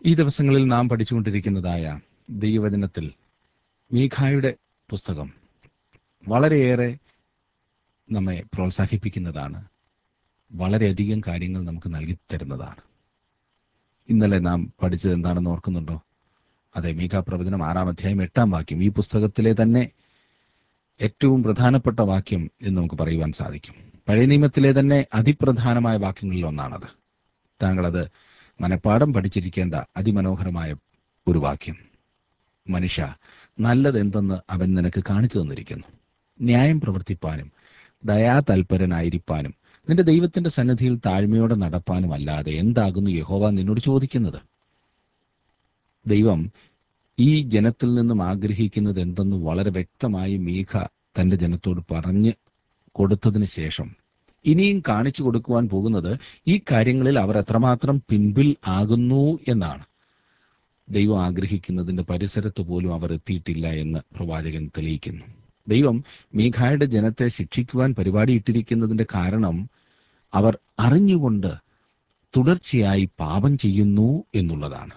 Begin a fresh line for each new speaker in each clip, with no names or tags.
ഈ ദിവസങ്ങളിൽ നാം പഠിച്ചുകൊണ്ടിരിക്കുന്നതായ ദൈവവചനത്തിൽ മീഖായുടെ പുസ്തകം വളരെയേറെ നമ്മെ പ്രോത്സാഹിപ്പിക്കുന്നതാണ് വളരെയധികം കാര്യങ്ങൾ നമുക്ക് നൽകി തരുന്നതാണ് ഇന്നലെ നാം പഠിച്ചത് എന്താണെന്ന് ഓർക്കുന്നുണ്ടോ അതെ മീഖാ പ്രവചനം ആറാം അധ്യായം എട്ടാം വാക്യം ഈ പുസ്തകത്തിലെ തന്നെ ഏറ്റവും പ്രധാനപ്പെട്ട വാക്യം എന്ന് നമുക്ക് പറയുവാൻ സാധിക്കും പഴയ നിയമത്തിലെ തന്നെ അതിപ്രധാനമായ വാക്യങ്ങളിൽ ഒന്നാണത് താങ്കൾ അത് മനഃപ്പാടം പഠിച്ചിരിക്കേണ്ട അതിമനോഹരമായ ഒരു വാക്യം മനുഷ്യ നല്ലതെന്തെന്ന് അവൻ നിനക്ക് കാണിച്ചു തന്നിരിക്കുന്നു ന്യായം പ്രവർത്തിപ്പാനും ദയാതൽപരനായിരിക്കാനും നിന്റെ ദൈവത്തിന്റെ സന്നിധിയിൽ താഴ്മയോടെ നടപ്പാനും അല്ലാതെ എന്താകുന്നു യഹോവ നിന്നോട് ചോദിക്കുന്നത് ദൈവം ഈ ജനത്തിൽ നിന്നും ആഗ്രഹിക്കുന്നത് എന്തെന്ന് വളരെ വ്യക്തമായി മീഖ തന്റെ ജനത്തോട് പറഞ്ഞ് കൊടുത്തതിന് ശേഷം ഇനിയും കാണിച്ചു കൊടുക്കുവാൻ പോകുന്നത് ഈ കാര്യങ്ങളിൽ അവർ എത്രമാത്രം പിൻപിൽ ആകുന്നു എന്നാണ് ദൈവം ആഗ്രഹിക്കുന്നതിന്റെ പരിസരത്ത് പോലും അവർ എത്തിയിട്ടില്ല എന്ന് പ്രവാചകൻ തെളിയിക്കുന്നു ദൈവം മീഖായുടെ ജനത്തെ ശിക്ഷിക്കുവാൻ പരിപാടിയിട്ടിരിക്കുന്നതിന്റെ കാരണം അവർ അറിഞ്ഞുകൊണ്ട് തുടർച്ചയായി പാപം ചെയ്യുന്നു എന്നുള്ളതാണ്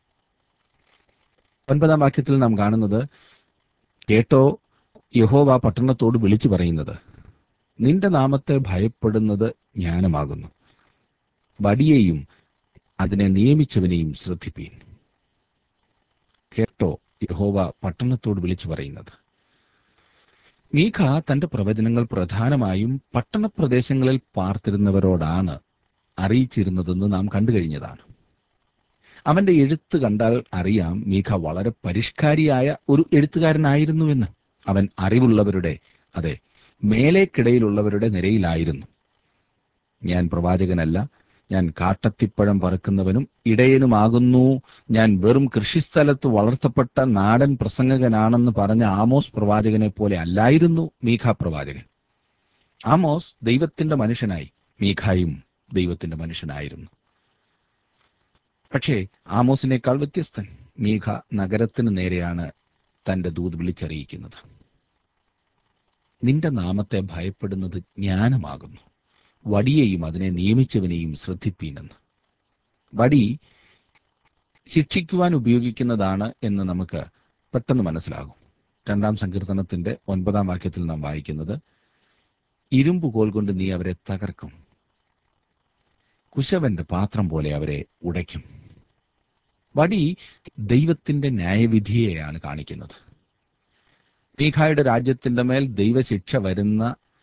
ഒൻപതാം വാക്യത്തിൽ നാം കാണുന്നത് കേട്ടോ യഹോവ പട്ടണത്തോട് വിളിച്ചു പറയുന്നത് നിന്റെ നാമത്തെ ഭയപ്പെടുന്നത് ജ്ഞാനമാകുന്നു വടിയെയും അതിനെ നിയമിച്ചവനെയും ശ്രദ്ധിപ്പീൻ കേട്ടോ യഹോവ പട്ടണത്തോട് വിളിച്ചു പറയുന്നത് മീഖ തന്റെ പ്രവചനങ്ങൾ പ്രധാനമായും പട്ടണപ്രദേശങ്ങളിൽ പാർത്തിരുന്നവരോടാണ് അറിയിച്ചിരുന്നതെന്ന് നാം കണ്ടു കഴിഞ്ഞതാണ് അവന്റെ എഴുത്ത് കണ്ടാൽ അറിയാം മീഖ വളരെ പരിഷ്കാരിയായ ഒരു എഴുത്തുകാരനായിരുന്നുവെന്ന് അവൻ അറിവുള്ളവരുടെ അതെ മേലേക്കിടയിലുള്ളവരുടെ നിരയിലായിരുന്നു ഞാൻ പ്രവാചകനല്ല ഞാൻ കാട്ടത്തിപ്പഴം പറക്കുന്നവനും ഇടയനുമാകുന്നു ഞാൻ വെറും കൃഷിസ്ഥലത്ത് വളർത്തപ്പെട്ട നാടൻ പ്രസംഗകനാണെന്ന് പറഞ്ഞ ആമോസ് പ്രവാചകനെ പോലെ അല്ലായിരുന്നു മീഖ പ്രവാചകൻ ആമോസ് ദൈവത്തിന്റെ മനുഷ്യനായി മീഖായും ദൈവത്തിന്റെ മനുഷ്യനായിരുന്നു പക്ഷേ ആമോസിനേക്കാൾ വ്യത്യസ്തൻ മീഖ നഗരത്തിന് നേരെയാണ് തന്റെ ദൂത് വിളിച്ചറിയിക്കുന്നത് നിന്റെ നാമത്തെ ഭയപ്പെടുന്നത് ജ്ഞാനമാകുന്നു വടിയെയും അതിനെ നിയമിച്ചവനെയും ശ്രദ്ധിപ്പീനെന്ന് വടി ശിക്ഷിക്കുവാൻ ഉപയോഗിക്കുന്നതാണ് എന്ന് നമുക്ക് പെട്ടെന്ന് മനസ്സിലാകും രണ്ടാം സങ്കീർത്തനത്തിന്റെ ഒൻപതാം വാക്യത്തിൽ നാം വായിക്കുന്നത് ഇരുമ്പ് കോൽ കൊണ്ട് നീ അവരെ തകർക്കും കുശവന്റെ പാത്രം പോലെ അവരെ ഉടയ്ക്കും വടി ദൈവത്തിന്റെ ന്യായവിധിയെയാണ് കാണിക്കുന്നത് മീഖായുടെ രാജ്യത്തിന്റെ മേൽ ദൈവശിക്ഷ വരുന്ന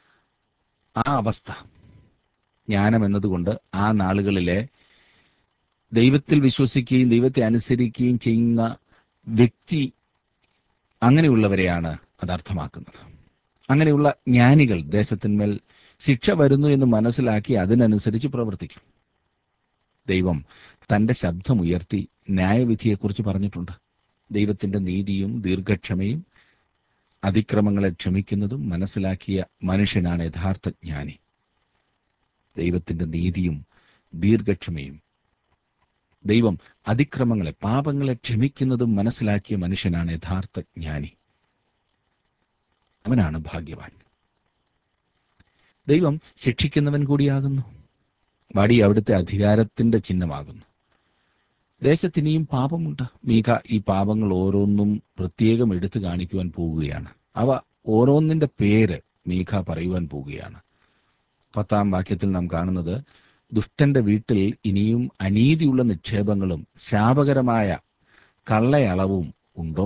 ആ അവസ്ഥ ജ്ഞാനം എന്നതുകൊണ്ട് ആ നാളുകളിലെ ദൈവത്തിൽ വിശ്വസിക്കുകയും ദൈവത്തെ അനുസരിക്കുകയും ചെയ്യുന്ന വ്യക്തി അങ്ങനെയുള്ളവരെയാണ് അത് അർത്ഥമാക്കുന്നത് അങ്ങനെയുള്ള ജ്ഞാനികൾ ദേശത്തിന്മേൽ ശിക്ഷ വരുന്നു എന്ന് മനസ്സിലാക്കി അതിനനുസരിച്ച് പ്രവർത്തിക്കും ദൈവം തന്റെ ശബ്ദമുയർത്തി ന്യായവിധിയെക്കുറിച്ച് പറഞ്ഞിട്ടുണ്ട് ദൈവത്തിന്റെ നീതിയും ദീർഘക്ഷമയും അതിക്രമങ്ങളെ ക്ഷമിക്കുന്നതും മനസ്സിലാക്കിയ മനുഷ്യനാണ് യഥാർത്ഥ ജ്ഞാനി ദൈവത്തിന്റെ നീതിയും ദീർഘക്ഷമയും ദൈവം അതിക്രമങ്ങളെ പാപങ്ങളെ ക്ഷമിക്കുന്നതും മനസ്സിലാക്കിയ മനുഷ്യനാണ് യഥാർത്ഥ ജ്ഞാനി അവനാണ് ഭാഗ്യവാൻ ദൈവം ശിക്ഷിക്കുന്നവൻ കൂടിയാകുന്നു വടി അവിടുത്തെ അധികാരത്തിന്റെ ചിഹ്നമാകുന്നു ദേശത്തിനിയും പാപമുണ്ട് മീഖ ഈ പാപങ്ങൾ ഓരോന്നും പ്രത്യേകം എടുത്തു കാണിക്കുവാൻ പോവുകയാണ് അവ ഓരോന്നിന്റെ പേര് മീഖ പറയുവാൻ പോവുകയാണ് പത്താം വാക്യത്തിൽ നാം കാണുന്നത് ദുഷ്ടന്റെ വീട്ടിൽ ഇനിയും അനീതിയുള്ള നിക്ഷേപങ്ങളും ശാപകരമായ കള്ളയളവും ഉണ്ടോ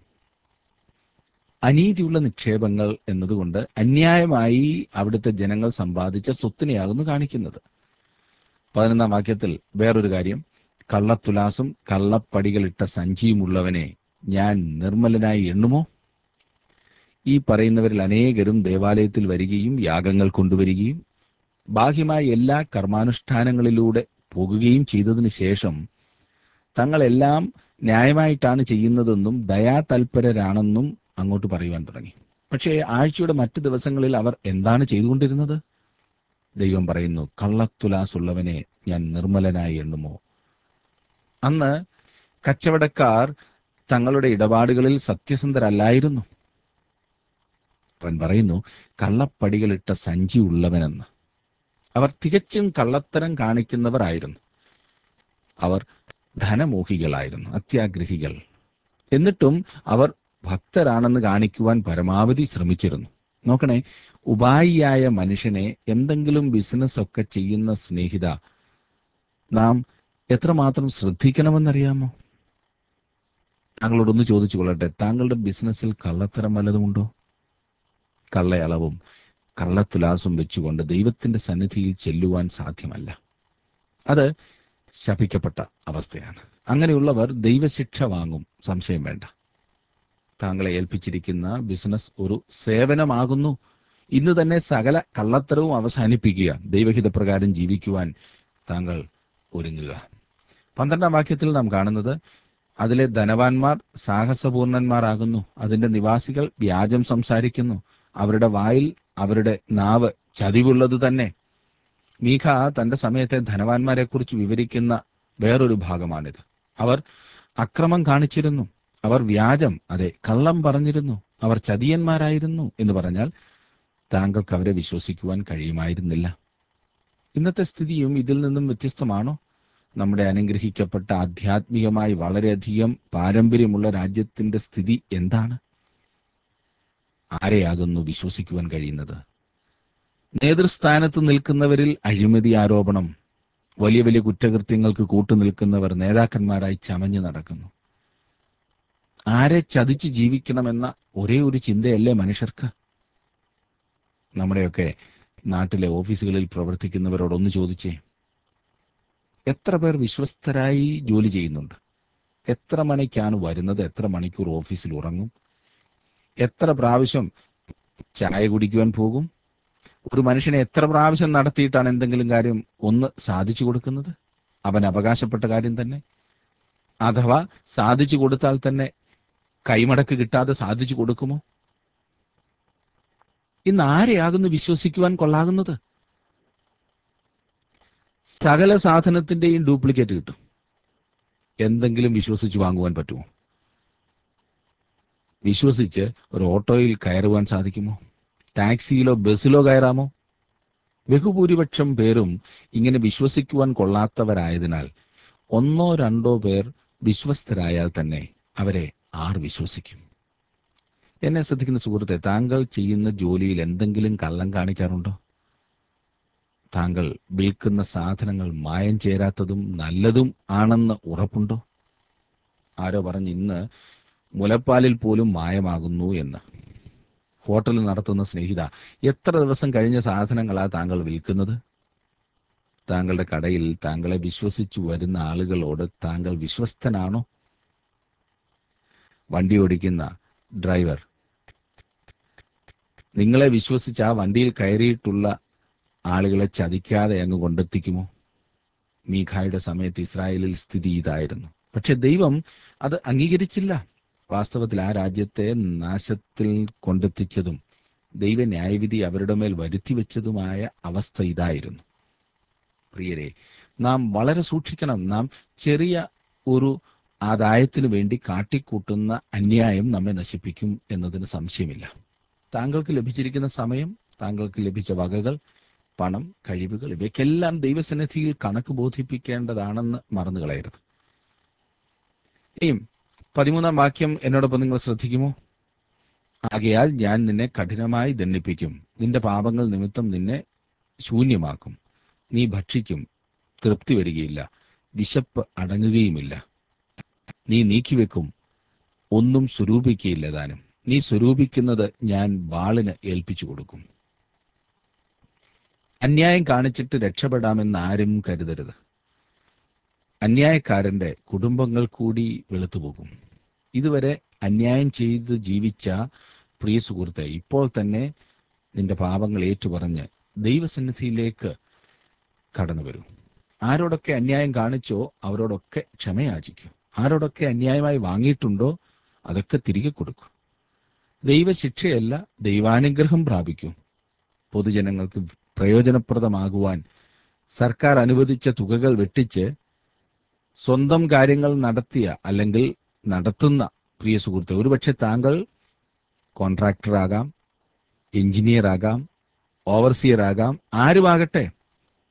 അനീതിയുള്ള നിക്ഷേപങ്ങൾ എന്നതുകൊണ്ട് അന്യായമായി അവിടുത്തെ ജനങ്ങൾ സമ്പാദിച്ച സ്വത്തിനെയാകുന്നു കാണിക്കുന്നത് പതിനൊന്നാം വാക്യത്തിൽ വേറൊരു കാര്യം കള്ളത്തുലാസും കള്ളപ്പടികളിട്ട സഞ്ചിയുമുള്ളവനെ ഞാൻ നിർമ്മലനായി എണ്ണുമോ ഈ പറയുന്നവരിൽ അനേകരും ദേവാലയത്തിൽ വരികയും യാഗങ്ങൾ കൊണ്ടുവരികയും ബാഹ്യമായ എല്ലാ കർമാനുഷ്ഠാനങ്ങളിലൂടെ പോകുകയും ചെയ്തതിനു ശേഷം തങ്ങളെല്ലാം ന്യായമായിട്ടാണ് ചെയ്യുന്നതെന്നും ദയാതൽപരരാണെന്നും അങ്ങോട്ട് പറയുവാൻ തുടങ്ങി പക്ഷേ ആഴ്ചയുടെ മറ്റു ദിവസങ്ങളിൽ അവർ എന്താണ് ചെയ്തുകൊണ്ടിരുന്നത് ദൈവം പറയുന്നു കള്ളത്തുലാസുള്ളവനെ ഞാൻ നിർമ്മലനായി എണ്ണുമോ അന്ന് കച്ചവടക്കാർ തങ്ങളുടെ ഇടപാടുകളിൽ സത്യസന്ധരല്ലായിരുന്നു അവൻ പറയുന്നു കള്ളപ്പടികളിട്ട സഞ്ചി ഉള്ളവനെന്ന് അവർ തികച്ചും കള്ളത്തരം കാണിക്കുന്നവർ ആയിരുന്നു അവർ ധനമോഹികളായിരുന്നു അത്യാഗ്രഹികൾ എന്നിട്ടും അവർ ഭക്തരാണെന്ന് കാണിക്കുവാൻ പരമാവധി ശ്രമിച്ചിരുന്നു നോക്കണേ ഉപായിയായ മനുഷ്യനെ എന്തെങ്കിലും ബിസിനസ് ഒക്കെ ചെയ്യുന്ന സ്നേഹിത നാം എത്രമാത്രം ശ്രദ്ധിക്കണമെന്നറിയാമോ താങ്കളോടൊന്ന് ചോദിച്ചു കൊള്ളട്ടെ താങ്കളുടെ ബിസിനസ്സിൽ കള്ളത്തരം വല്ലതുമുണ്ടോ കള്ളയളവും കള്ളത്തുലാസും വെച്ചുകൊണ്ട് ദൈവത്തിന്റെ സന്നിധിയിൽ ചെല്ലുവാൻ സാധ്യമല്ല അത് ശപിക്കപ്പെട്ട അവസ്ഥയാണ് അങ്ങനെയുള്ളവർ ദൈവശിക്ഷ വാങ്ങും സംശയം വേണ്ട താങ്കളെ ഏൽപ്പിച്ചിരിക്കുന്ന ബിസിനസ് ഒരു സേവനമാകുന്നു ഇന്ന് തന്നെ സകല കള്ളത്തരവും അവസാനിപ്പിക്കുക ദൈവഹിതപ്രകാരം ജീവിക്കുവാൻ താങ്കൾ ഒരുങ്ങുക പന്ത്രണ്ടാം വാക്യത്തിൽ നാം കാണുന്നത് അതിലെ ധനവാന്മാർ സാഹസപൂർണന്മാരാകുന്നു അതിന്റെ നിവാസികൾ വ്യാജം സംസാരിക്കുന്നു അവരുടെ വായിൽ അവരുടെ നാവ് ചതിവുള്ളത് തന്നെ മീഖ തന്റെ സമയത്തെ ധനവാന്മാരെ കുറിച്ച് വിവരിക്കുന്ന വേറൊരു ഭാഗമാണിത് അവർ അക്രമം കാണിച്ചിരുന്നു അവർ വ്യാജം അതെ കള്ളം പറഞ്ഞിരുന്നു അവർ ചതിയന്മാരായിരുന്നു എന്ന് പറഞ്ഞാൽ താങ്കൾക്ക് അവരെ വിശ്വസിക്കുവാൻ കഴിയുമായിരുന്നില്ല ഇന്നത്തെ സ്ഥിതിയും ഇതിൽ നിന്നും വ്യത്യസ്തമാണോ നമ്മുടെ അനുഗ്രഹിക്കപ്പെട്ട ആധ്യാത്മികമായി വളരെയധികം പാരമ്പര്യമുള്ള രാജ്യത്തിന്റെ സ്ഥിതി എന്താണ് ആരെയാകുന്നു വിശ്വസിക്കുവാൻ കഴിയുന്നത് നേതൃസ്ഥാനത്ത് നിൽക്കുന്നവരിൽ അഴിമതി ആരോപണം വലിയ വലിയ കുറ്റകൃത്യങ്ങൾക്ക് കൂട്ടുനിൽക്കുന്നവർ നേതാക്കന്മാരായി ചമഞ്ഞു നടക്കുന്നു ആരെ ചതിച്ച് ജീവിക്കണമെന്ന ഒരേ ഒരു ചിന്തയല്ലേ മനുഷ്യർക്ക് നമ്മുടെയൊക്കെ നാട്ടിലെ ഓഫീസുകളിൽ പ്രവർത്തിക്കുന്നവരോടൊന്ന് ചോദിച്ചേ എത്ര പേർ വിശ്വസ്തരായി ജോലി ചെയ്യുന്നുണ്ട് എത്ര മണിക്കാണ് വരുന്നത് എത്ര മണിക്കൂർ ഓഫീസിൽ ഉറങ്ങും എത്ര പ്രാവശ്യം ചായ കുടിക്കുവാൻ പോകും ഒരു മനുഷ്യനെ എത്ര പ്രാവശ്യം നടത്തിയിട്ടാണ് എന്തെങ്കിലും കാര്യം ഒന്ന് സാധിച്ചു കൊടുക്കുന്നത് അവൻ അവകാശപ്പെട്ട കാര്യം തന്നെ അഥവാ സാധിച്ചു കൊടുത്താൽ തന്നെ കൈമടക്ക് കിട്ടാതെ സാധിച്ചു കൊടുക്കുമോ ഇന്ന് ആരെയാകുന്നു വിശ്വസിക്കുവാൻ കൊള്ളാകുന്നത് സകല സാധനത്തിന്റെയും ഡ്യൂപ്ലിക്കേറ്റ് കിട്ടും എന്തെങ്കിലും വിശ്വസിച്ച് വാങ്ങുവാൻ പറ്റുമോ വിശ്വസിച്ച് ഒരു ഓട്ടോയിൽ കയറുവാൻ സാധിക്കുമോ ടാക്സിയിലോ ബസ്സിലോ കയറാമോ ബഹുഭൂരിപക്ഷം പേരും ഇങ്ങനെ വിശ്വസിക്കുവാൻ കൊള്ളാത്തവരായതിനാൽ ഒന്നോ രണ്ടോ പേർ വിശ്വസ്തരായാൽ തന്നെ അവരെ ആർ വിശ്വസിക്കും എന്നെ ശ്രദ്ധിക്കുന്ന സുഹൃത്തെ താങ്കൾ ചെയ്യുന്ന ജോലിയിൽ എന്തെങ്കിലും കള്ളം കാണിക്കാറുണ്ടോ താങ്കൾ വിൽക്കുന്ന സാധനങ്ങൾ മായം ചേരാത്തതും നല്ലതും ആണെന്ന് ഉറപ്പുണ്ടോ ആരോ പറഞ്ഞ് ഇന്ന് മുലപ്പാലിൽ പോലും മായമാകുന്നു എന്ന് ഹോട്ടൽ നടത്തുന്ന സ്നേഹിത എത്ര ദിവസം കഴിഞ്ഞ സാധനങ്ങളാ താങ്കൾ വിൽക്കുന്നത് താങ്കളുടെ കടയിൽ താങ്കളെ വിശ്വസിച്ചു വരുന്ന ആളുകളോട് താങ്കൾ വിശ്വസ്തനാണോ വണ്ടി ഓടിക്കുന്ന ഡ്രൈവർ നിങ്ങളെ വിശ്വസിച്ച് ആ വണ്ടിയിൽ കയറിയിട്ടുള്ള ആളുകളെ ചതിക്കാതെ അങ്ങ് കൊണ്ടെത്തിക്കുമോ മീഖായുടെ സമയത്ത് ഇസ്രായേലിൽ സ്ഥിതി ഇതായിരുന്നു പക്ഷെ ദൈവം അത് അംഗീകരിച്ചില്ല വാസ്തവത്തിൽ ആ രാജ്യത്തെ നാശത്തിൽ കൊണ്ടെത്തിച്ചതും ദൈവ ന്യായവിധി അവരുടെ മേൽ വരുത്തിവെച്ചതുമായ അവസ്ഥ ഇതായിരുന്നു പ്രിയരെ നാം വളരെ സൂക്ഷിക്കണം നാം ചെറിയ ഒരു ആദായത്തിനു വേണ്ടി കാട്ടിക്കൂട്ടുന്ന അന്യായം നമ്മെ നശിപ്പിക്കും എന്നതിന് സംശയമില്ല താങ്കൾക്ക് ലഭിച്ചിരിക്കുന്ന സമയം താങ്കൾക്ക് ലഭിച്ച വകകൾ പണം കഴിവുകൾ ഇവയ്ക്കെല്ലാം ദൈവസന്നിധിയിൽ കണക്ക് ബോധിപ്പിക്കേണ്ടതാണെന്ന് മറന്നു കളയരുത് ഇനിയും പതിമൂന്നാം വാക്യം എന്നോടൊപ്പം നിങ്ങൾ ശ്രദ്ധിക്കുമോ ആകയാൽ ഞാൻ നിന്നെ കഠിനമായി ദണ്ഡിപ്പിക്കും നിന്റെ പാപങ്ങൾ നിമിത്തം നിന്നെ ശൂന്യമാക്കും നീ ഭക്ഷിക്കും തൃപ്തി വരികയില്ല വിശപ്പ് അടങ്ങുകയുമില്ല നീ നീക്കിവെക്കും ഒന്നും സ്വരൂപിക്കുകയില്ല താനും നീ സ്വരൂപിക്കുന്നത് ഞാൻ വാളിന് ഏൽപ്പിച്ചു കൊടുക്കും അന്യായം കാണിച്ചിട്ട് രക്ഷപ്പെടാമെന്ന് ആരും കരുതരുത് അന്യായക്കാരന്റെ കുടുംബങ്ങൾ കൂടി വെളുത്തുപോകും ഇതുവരെ അന്യായം ചെയ്ത് ജീവിച്ച പ്രിയ സുഹൃത്തെ ഇപ്പോൾ തന്നെ നിന്റെ പാപങ്ങൾ ഏറ്റുപറഞ്ഞ് ദൈവസന്നിധിയിലേക്ക് കടന്നു വരൂ ആരോടൊക്കെ അന്യായം കാണിച്ചോ അവരോടൊക്കെ ക്ഷമയാചിക്കൂ ആരോടൊക്കെ അന്യായമായി വാങ്ങിയിട്ടുണ്ടോ അതൊക്കെ തിരികെ കൊടുക്കൂ ദൈവശിക്ഷയല്ല ദൈവാനുഗ്രഹം പ്രാപിക്കൂ പൊതുജനങ്ങൾക്ക് പ്രയോജനപ്രദമാകുവാൻ സർക്കാർ അനുവദിച്ച തുകകൾ വെട്ടിച്ച് സ്വന്തം കാര്യങ്ങൾ നടത്തിയ അല്ലെങ്കിൽ നടത്തുന്ന പ്രിയ സുഹൃത്തെ ഒരുപക്ഷെ താങ്കൾ കോൺട്രാക്ടർ ആകാം എഞ്ചിനീയർ ആകാം ഓവർസിയർ ആകാം ആരുമാകട്ടെ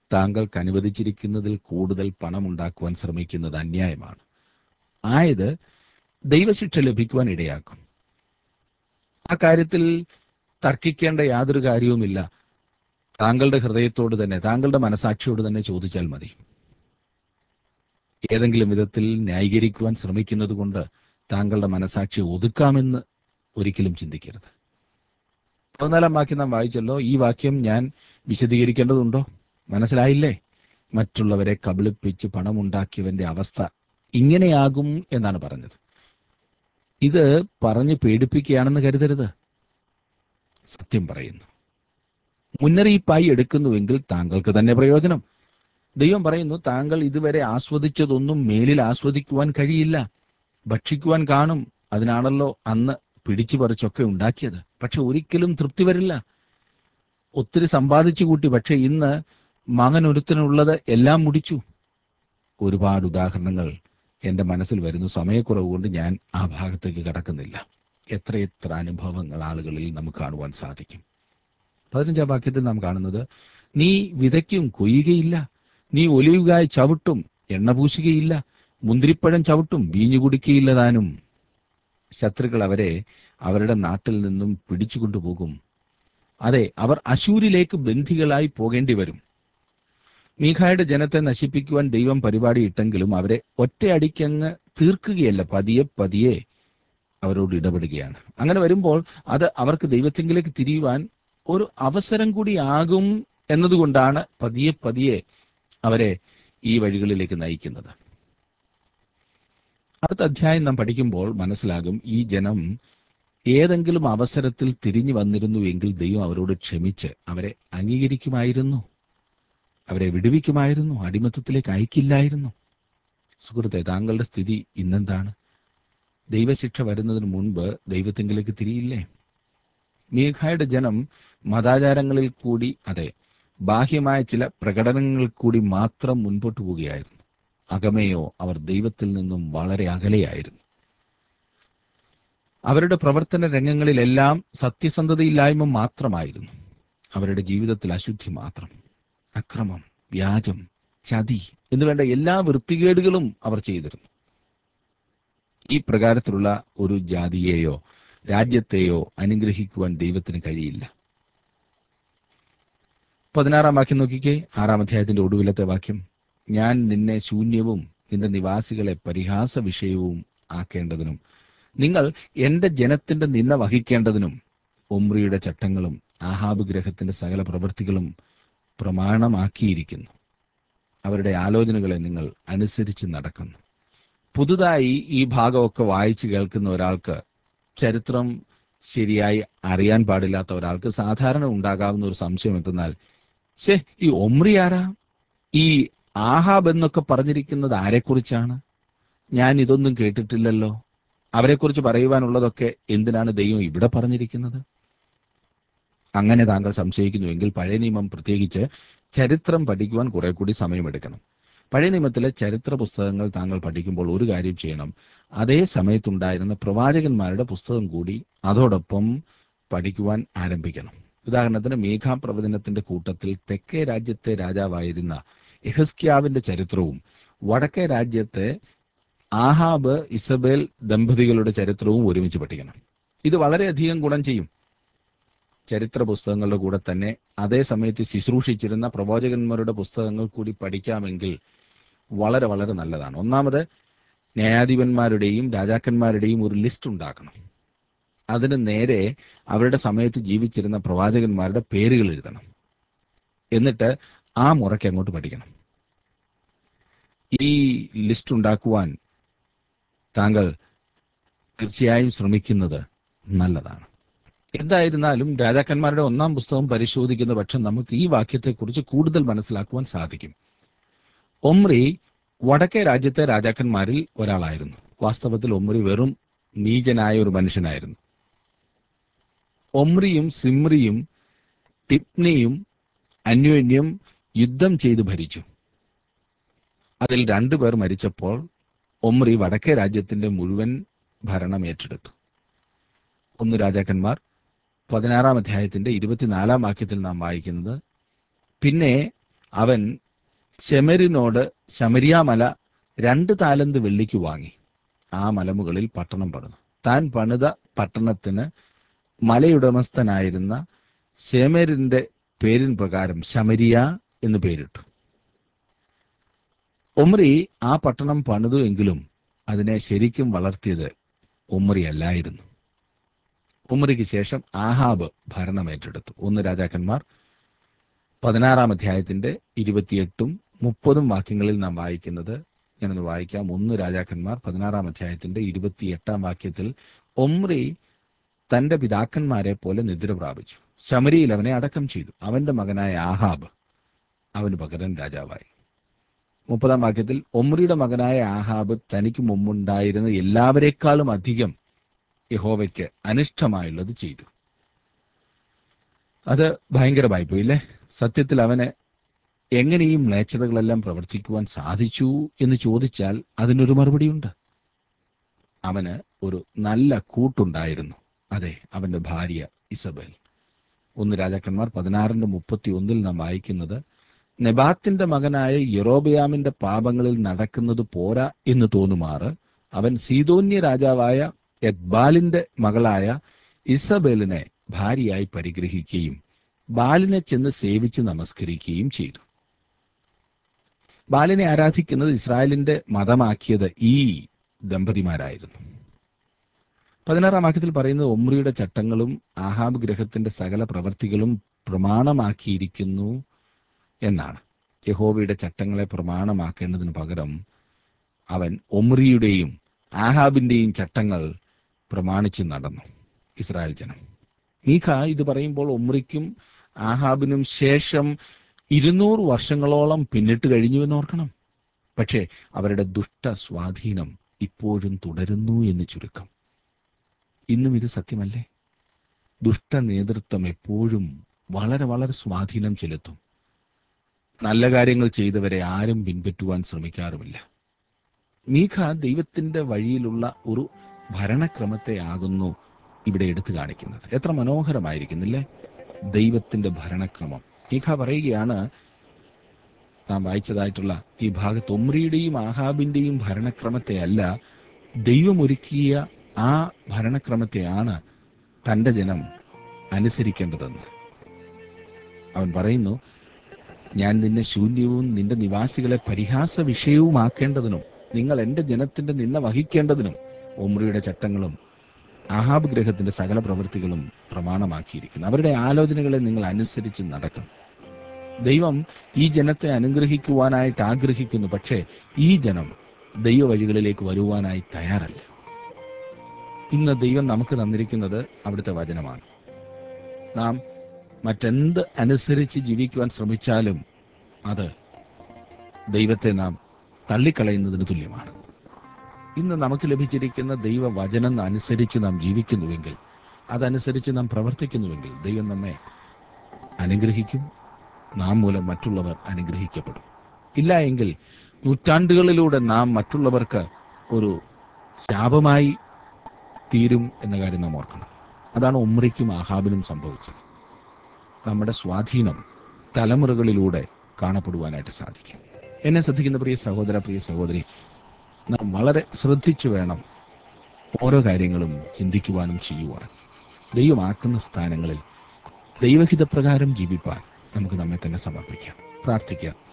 താങ്കൾക്ക് അനുവദിച്ചിരിക്കുന്നതിൽ കൂടുതൽ പണം ഉണ്ടാക്കുവാൻ ശ്രമിക്കുന്നത് അന്യായമാണ് ആയത് ദൈവശിക്ഷ ലഭിക്കുവാൻ ഇടയാക്കും ആ കാര്യത്തിൽ തർക്കിക്കേണ്ട യാതൊരു കാര്യവുമില്ല താങ്കളുടെ ഹൃദയത്തോട് തന്നെ താങ്കളുടെ മനസാക്ഷിയോട് തന്നെ ചോദിച്ചാൽ മതി ഏതെങ്കിലും വിധത്തിൽ ന്യായീകരിക്കുവാൻ ശ്രമിക്കുന്നത് കൊണ്ട് താങ്കളുടെ മനസാക്ഷി ഒതുക്കാമെന്ന് ഒരിക്കലും ചിന്തിക്കരുത് പതിനാലാം വാക്യം നാം വായിച്ചല്ലോ ഈ വാക്യം ഞാൻ വിശദീകരിക്കേണ്ടതുണ്ടോ മനസ്സിലായില്ലേ മറ്റുള്ളവരെ കബളിപ്പിച്ച് പണമുണ്ടാക്കിയവന്റെ അവസ്ഥ ഇങ്ങനെയാകും എന്നാണ് പറഞ്ഞത് ഇത് പറഞ്ഞ് പേടിപ്പിക്കുകയാണെന്ന് കരുതരുത് സത്യം പറയുന്നു മുന്നറിയിപ്പായി എടുക്കുന്നുവെങ്കിൽ താങ്കൾക്ക് തന്നെ പ്രയോജനം ദൈവം പറയുന്നു താങ്കൾ ഇതുവരെ ആസ്വദിച്ചതൊന്നും മേലിൽ ആസ്വദിക്കുവാൻ കഴിയില്ല ഭക്ഷിക്കുവാൻ കാണും അതിനാണല്ലോ അന്ന് പിടിച്ചു പറിച്ചൊക്കെ ഉണ്ടാക്കിയത് പക്ഷെ ഒരിക്കലും തൃപ്തി വരില്ല ഒത്തിരി സമ്പാദിച്ചു കൂട്ടി പക്ഷെ ഇന്ന് മകനൊരുത്തനുള്ളത് എല്ലാം മുടിച്ചു ഒരുപാട് ഉദാഹരണങ്ങൾ എന്റെ മനസ്സിൽ വരുന്നു സമയക്കുറവ് കൊണ്ട് ഞാൻ ആ ഭാഗത്തേക്ക് കടക്കുന്നില്ല എത്രയെത്ര അനുഭവങ്ങൾ ആളുകളിൽ നമുക്ക് കാണുവാൻ സാധിക്കും പതിനഞ്ചാം വാക്യത്തിൽ നാം കാണുന്നത് നീ വിതയ്ക്കും കൊയ്യുകയില്ല നീ ഒലിവുകായി ചവിട്ടും എണ്ണ പൂശുകയില്ല മുന്തിരിപ്പഴം ചവിട്ടും വീഞ്ഞു കുടിക്കുകയില്ല താനും ശത്രുക്കൾ അവരെ അവരുടെ നാട്ടിൽ നിന്നും പിടിച്ചുകൊണ്ടുപോകും അതെ അവർ അശൂരിലേക്ക് ബന്ധികളായി പോകേണ്ടി വരും മീഖായുടെ ജനത്തെ നശിപ്പിക്കുവാൻ ദൈവം പരിപാടി ഇട്ടെങ്കിലും അവരെ ഒറ്റയടിക്കങ്ങ് തീർക്കുകയല്ല പതിയെ പതിയെ അവരോട് ഇടപെടുകയാണ് അങ്ങനെ വരുമ്പോൾ അത് അവർക്ക് ദൈവത്തെങ്കിലേക്ക് തിരിയുവാൻ ഒരു അവസരം കൂടി ആകും എന്നതുകൊണ്ടാണ് പതിയെ പതിയെ അവരെ ഈ വഴികളിലേക്ക് നയിക്കുന്നത് അടുത്ത അധ്യായം നാം പഠിക്കുമ്പോൾ മനസ്സിലാകും ഈ ജനം ഏതെങ്കിലും അവസരത്തിൽ തിരിഞ്ഞു വന്നിരുന്നുവെങ്കിൽ ദൈവം അവരോട് ക്ഷമിച്ച് അവരെ അംഗീകരിക്കുമായിരുന്നു അവരെ വിടുവിക്കുമായിരുന്നു അടിമത്തത്തിലേക്ക് അയക്കില്ലായിരുന്നു സുഹൃത്തെ താങ്കളുടെ സ്ഥിതി ഇന്നെന്താണ് ദൈവശിക്ഷ വരുന്നതിന് മുൻപ് ദൈവത്തെങ്കിലേക്ക് തിരിയില്ലേ മീഖായുടെ ജനം മതാചാരങ്ങളിൽ കൂടി അതെ ബാഹ്യമായ ചില പ്രകടനങ്ങളിൽ കൂടി മാത്രം മുൻപോട്ട് പോവുകയായിരുന്നു അകമേയോ അവർ ദൈവത്തിൽ നിന്നും വളരെ അകലെയായിരുന്നു അവരുടെ പ്രവർത്തന രംഗങ്ങളിലെല്ലാം സത്യസന്ധതയില്ലായ്മ മാത്രമായിരുന്നു അവരുടെ ജീവിതത്തിൽ അശുദ്ധി മാത്രം അക്രമം വ്യാജം ചതി എന്നുവേണ്ട എല്ലാ വൃത്തികേടുകളും അവർ ചെയ്തിരുന്നു ഈ പ്രകാരത്തിലുള്ള ഒരു ജാതിയെയോ രാജ്യത്തെയോ അനുഗ്രഹിക്കുവാൻ ദൈവത്തിന് കഴിയില്ല പതിനാറാം വാക്യം നോക്കിക്കേ ആറാം അധ്യായത്തിന്റെ ഒടുവിലത്തെ വാക്യം ഞാൻ നിന്നെ ശൂന്യവും നിന്റെ നിവാസികളെ പരിഹാസ വിഷയവും ആക്കേണ്ടതിനും നിങ്ങൾ എന്റെ ജനത്തിന്റെ നിന്ന വഹിക്കേണ്ടതിനും ഒമ്രിയുടെ ചട്ടങ്ങളും ആഹാബ് ഗ്രഹത്തിന്റെ സകല പ്രവൃത്തികളും പ്രമാണമാക്കിയിരിക്കുന്നു അവരുടെ ആലോചനകളെ നിങ്ങൾ അനുസരിച്ച് നടക്കുന്നു പുതുതായി ഈ ഭാഗമൊക്കെ വായിച്ചു കേൾക്കുന്ന ഒരാൾക്ക് ചരിത്രം ശരിയായി അറിയാൻ പാടില്ലാത്ത ഒരാൾക്ക് സാധാരണ ഉണ്ടാകാവുന്ന ഒരു സംശയം എന്തെന്നാൽ ശേ ഈ ഒമ്രി ആരാ ഈ ആഹാബ് എന്നൊക്കെ പറഞ്ഞിരിക്കുന്നത് ആരെക്കുറിച്ചാണ് ഞാൻ ഇതൊന്നും കേട്ടിട്ടില്ലല്ലോ അവരെക്കുറിച്ച് പറയുവാനുള്ളതൊക്കെ എന്തിനാണ് ദൈവം ഇവിടെ പറഞ്ഞിരിക്കുന്നത് അങ്ങനെ താങ്കൾ സംശയിക്കുന്നുവെങ്കിൽ പഴയ നിയമം പ്രത്യേകിച്ച് ചരിത്രം പഠിക്കുവാൻ കുറെ കൂടി സമയമെടുക്കണം പഴയ നിയമത്തിലെ ചരിത്ര പുസ്തകങ്ങൾ താങ്കൾ പഠിക്കുമ്പോൾ ഒരു കാര്യം ചെയ്യണം അതേ സമയത്തുണ്ടായിരുന്ന പ്രവാചകന്മാരുടെ പുസ്തകം കൂടി അതോടൊപ്പം പഠിക്കുവാൻ ആരംഭിക്കണം ഉദാഹരണത്തിന് മേഘാപ്രവചനത്തിന്റെ കൂട്ടത്തിൽ തെക്കേ രാജ്യത്തെ രാജാവായിരുന്ന എഹസ്ക്യാവിന്റെ ചരിത്രവും വടക്കേ രാജ്യത്തെ ആഹാബ് ഇസബേൽ ദമ്പതികളുടെ ചരിത്രവും ഒരുമിച്ച് പഠിക്കണം ഇത് വളരെയധികം ഗുണം ചെയ്യും ചരിത്ര പുസ്തകങ്ങളുടെ കൂടെ തന്നെ അതേ സമയത്ത് ശുശ്രൂഷിച്ചിരുന്ന പ്രവാചകന്മാരുടെ പുസ്തകങ്ങൾ കൂടി പഠിക്കാമെങ്കിൽ വളരെ വളരെ നല്ലതാണ് ഒന്നാമത് ന്യായാധിപന്മാരുടെയും രാജാക്കന്മാരുടെയും ഒരു ലിസ്റ്റ് ഉണ്ടാക്കണം അതിന് നേരെ അവരുടെ സമയത്ത് ജീവിച്ചിരുന്ന പ്രവാചകന്മാരുടെ പേരുകൾ എഴുതണം എന്നിട്ട് ആ മുറയ്ക്ക് അങ്ങോട്ട് പഠിക്കണം ഈ ലിസ്റ്റ് ഉണ്ടാക്കുവാൻ താങ്കൾ തീർച്ചയായും ശ്രമിക്കുന്നത് നല്ലതാണ് എന്തായിരുന്നാലും രാജാക്കന്മാരുടെ ഒന്നാം പുസ്തകം പരിശോധിക്കുന്ന പക്ഷം നമുക്ക് ഈ വാക്യത്തെക്കുറിച്ച് കൂടുതൽ മനസ്സിലാക്കുവാൻ സാധിക്കും ഒമ്രി വടക്കേ രാജ്യത്തെ രാജാക്കന്മാരിൽ ഒരാളായിരുന്നു വാസ്തവത്തിൽ ഒമ്രി വെറും നീചനായ ഒരു മനുഷ്യനായിരുന്നു ഒമ്രിയും സിമ്രിയും ടിപ്നിയും അന്യോന്യം യുദ്ധം ചെയ്ത് ഭരിച്ചു അതിൽ രണ്ടുപേർ മരിച്ചപ്പോൾ ഒമ്രി വടക്കേ രാജ്യത്തിന്റെ മുഴുവൻ ഭരണം ഏറ്റെടുത്തു ഒന്ന് രാജാക്കന്മാർ പതിനാറാം അധ്യായത്തിന്റെ ഇരുപത്തിനാലാം വാക്യത്തിൽ നാം വായിക്കുന്നത് പിന്നെ അവൻ ശമരിനോട് ശമരിയാമല രണ്ട് താലന്ത് വെള്ളിക്ക് വാങ്ങി ആ മലമുകളിൽ പട്ടണം പണിതു താൻ പണിത പട്ടണത്തിന് മലയുടമസ്ഥനായിരുന്ന ശേമരിന്റെ പേരിൻ പ്രകാരം ശമരിയ എന്ന് പേരിട്ടു ഒമ്രി ആ പട്ടണം പണിതു എങ്കിലും അതിനെ ശരിക്കും വളർത്തിയത് ഒമ്രി അല്ലായിരുന്നു ഉമ്രിക്ക് ശേഷം ആഹാബ് ഭരണം ഏറ്റെടുത്തു ഒന്ന് രാജാക്കന്മാർ പതിനാറാം അധ്യായത്തിന്റെ ഇരുപത്തിയെട്ടും മുപ്പതും വാക്യങ്ങളിൽ നാം വായിക്കുന്നത് ഞാനൊന്ന് വായിക്കാം ഒന്ന് രാജാക്കന്മാർ പതിനാറാം അധ്യായത്തിന്റെ ഇരുപത്തിയെട്ടാം വാക്യത്തിൽ ഒമ്രി തന്റെ പിതാക്കന്മാരെ പോലെ നിദ്ര പ്രാപിച്ചു ശമരിയിൽ അവനെ അടക്കം ചെയ്തു അവന്റെ മകനായ ആഹാബ് അവന് പകരം രാജാവായി മുപ്പതാം വാക്യത്തിൽ ഒമ്രിയുടെ മകനായ ആഹാബ് തനിക്ക് മുമ്പുണ്ടായിരുന്ന എല്ലാവരെക്കാളും അധികം യഹോവയ്ക്ക് അനിഷ്ടമായുള്ളത് ചെയ്തു അത് ഭയങ്കരമായി പോയില്ലേ സത്യത്തിൽ അവന് എങ്ങനെ ഈ മ്ലേച്ഛതകളെല്ലാം പ്രവർത്തിക്കുവാൻ സാധിച്ചു എന്ന് ചോദിച്ചാൽ അതിനൊരു മറുപടിയുണ്ട് അവന് ഒരു നല്ല കൂട്ടുണ്ടായിരുന്നു അതെ അവന്റെ ഭാര്യ ഇസബേൽ ഒന്ന് രാജാക്കന്മാർ പതിനാറിന്റെ മുപ്പത്തി ഒന്നിൽ നാം വായിക്കുന്നത് നെബാത്തിന്റെ മകനായ യൊറോബയാമിന്റെ പാപങ്ങളിൽ നടക്കുന്നത് പോരാ എന്ന് തോന്നുമാറ് അവൻ സീതോന്യ രാജാവായ എദ്ബാലിന്റെ മകളായ ഇസബേലിനെ ഭാര്യയായി പരിഗ്രഹിക്കുകയും ബാലിനെ ചെന്ന് സേവിച്ച് നമസ്കരിക്കുകയും ചെയ്തു ബാലിനെ ആരാധിക്കുന്നത് ഇസ്രായേലിന്റെ മതമാക്കിയത് ഈ ദമ്പതിമാരായിരുന്നു പതിനാറാം വാക്യത്തിൽ പറയുന്നത് ഒമ്രിയുടെ ചട്ടങ്ങളും ആഹാബ് ഗ്രഹത്തിന്റെ സകല പ്രവർത്തികളും പ്രമാണമാക്കിയിരിക്കുന്നു എന്നാണ് യഹോവയുടെ ചട്ടങ്ങളെ പ്രമാണമാക്കേണ്ടതിന് പകരം അവൻ ഒമ്രിയുടെയും ആഹാബിന്റെയും ചട്ടങ്ങൾ പ്രമാണിച്ച് നടന്നു ഇസ്രായേൽ ജനം മീഖ ഇത് പറയുമ്പോൾ ഒമ്രിക്കും ആഹാബിനും ശേഷം ഇരുന്നൂറ് വർഷങ്ങളോളം പിന്നിട്ട് കഴിഞ്ഞു എന്ന് ഓർക്കണം പക്ഷേ അവരുടെ ദുഷ്ട സ്വാധീനം ഇപ്പോഴും തുടരുന്നു എന്ന് ചുരുക്കം ഇന്നും ഇത് സത്യമല്ലേ ദുഷ്ട നേതൃത്വം എപ്പോഴും വളരെ വളരെ സ്വാധീനം ചെലുത്തും നല്ല കാര്യങ്ങൾ ചെയ്തവരെ ആരും പിൻപറ്റുവാൻ ശ്രമിക്കാറുമില്ല മീഖ ദൈവത്തിന്റെ വഴിയിലുള്ള ഒരു ഭരണക്രമത്തെ ആകുന്നു ഇവിടെ എടുത്തു കാണിക്കുന്നത് എത്ര മനോഹരമായിരിക്കുന്നില്ലേ ദൈവത്തിന്റെ ഭരണക്രമം മീഖ പറയുകയാണ് നാം വായിച്ചതായിട്ടുള്ള ഈ ഭാഗത്ത് ഒമ്രിയുടെയും ആഹാബിന്റെയും ഭരണക്രമത്തെ അല്ല ദൈവമൊരുക്കിയ ആ ഭരണക്രമത്തെയാണ് തന്റെ ജനം അനുസരിക്കേണ്ടതെന്ന് അവൻ പറയുന്നു ഞാൻ നിന്നെ ശൂന്യവും നിന്റെ നിവാസികളെ പരിഹാസ വിഷയവുമാക്കേണ്ടതിനും നിങ്ങൾ എന്റെ ജനത്തിന്റെ നിന്ന വഹിക്കേണ്ടതിനും ഒമ്രിയുടെ ചട്ടങ്ങളും ആഹാബ് ഗ്രഹത്തിന്റെ സകല പ്രവൃത്തികളും പ്രമാണമാക്കിയിരിക്കുന്നു അവരുടെ ആലോചനകളെ നിങ്ങൾ അനുസരിച്ച് നടക്കണം ദൈവം ഈ ജനത്തെ അനുഗ്രഹിക്കുവാനായിട്ട് ആഗ്രഹിക്കുന്നു പക്ഷേ ഈ ജനം ദൈവ വഴികളിലേക്ക് വരുവാനായി തയ്യാറല്ല ഇന്ന് ദൈവം നമുക്ക് തന്നിരിക്കുന്നത് അവിടുത്തെ വചനമാണ് നാം മറ്റെന്ത് അനുസരിച്ച് ജീവിക്കുവാൻ ശ്രമിച്ചാലും അത് ദൈവത്തെ നാം തള്ളിക്കളയുന്നതിന് തുല്യമാണ് ഇന്ന് നമുക്ക് ലഭിച്ചിരിക്കുന്ന ദൈവവചനം അനുസരിച്ച് നാം ജീവിക്കുന്നുവെങ്കിൽ അതനുസരിച്ച് നാം പ്രവർത്തിക്കുന്നുവെങ്കിൽ ദൈവം നമ്മെ അനുഗ്രഹിക്കും നാം മൂലം മറ്റുള്ളവർ അനുഗ്രഹിക്കപ്പെടും ഇല്ല എങ്കിൽ നൂറ്റാണ്ടുകളിലൂടെ നാം മറ്റുള്ളവർക്ക് ഒരു ശാപമായി തീരും എന്ന കാര്യം നാം ഓർക്കണം അതാണ് ഉമ്രിക്കും ആഹാബിനും സംഭവിച്ചത് നമ്മുടെ സ്വാധീനം തലമുറകളിലൂടെ കാണപ്പെടുവാനായിട്ട് സാധിക്കും എന്നെ ശ്രദ്ധിക്കുന്ന പ്രിയ സഹോദര പ്രിയ സഹോദരി നാം വളരെ ശ്രദ്ധിച്ചു വേണം ഓരോ കാര്യങ്ങളും ചിന്തിക്കുവാനും ചെയ്യുവാനും ദൈവമാക്കുന്ന സ്ഥാനങ്ങളിൽ ദൈവഹിതപ്രകാരം ജീവിപ്പാൻ നമുക്ക് നമ്മെ തന്നെ സമർപ്പിക്കാം പ്രാർത്ഥിക്കാം